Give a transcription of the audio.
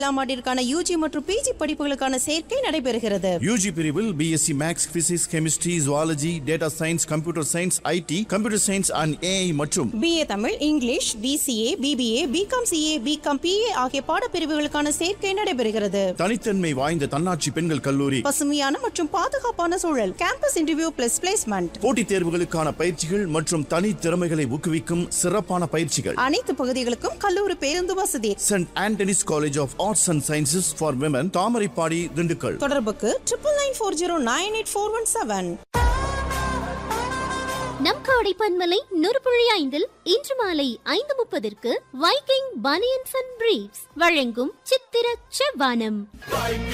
ஏழாம் ஆண்டிற்கான யூஜி மற்றும் பிஜி படிப்புகளுக்கான சேர்க்கை நடைபெறுகிறது யூஜி பிரிவில் BSc maths physics chemistry zoology data science computer science IT computer science and AI மற்றும் BA Tamil English BCA BBA BCom CA BCom BA ஆகிய பாடப்பிரிவுகளுக்கான சேர்க்கை நடைபெறுகிறது தனித்தன்மை வாய்ந்த தன்னாட்சி பெண்கள் கல்லூரி பசுமையான மற்றும் பாதுகாப்பான சூழல் கேம்பஸ் இன்டர்வியூ பிளஸ் பிளேஸ்மெண்ட் போட்டித் தேர்வுகளுக்கான பயிற்சிகள் மற்றும் தனி திறமைகளை ஊக்குவிக்கும் சிறப்பான பயிற்சிகள் அனைத்து பகுதிகளுக்கும் கல்லூரி பேருந்து வசதி saint Antony's college of arts and sciences for women Thamaraipadi Dindigul தொடர்புக்கு triple nine four zero nine eight four one seven நம் காடை பன்மலை நூறுபுழி ஐந்தில் இன்று மாலை ஐந்து முப்பதற்கு வைக்கிங் பனியன்ஸ் அண்ட் பிரீப்ஸ் வழங்கும் சித்திர செவ்வானம்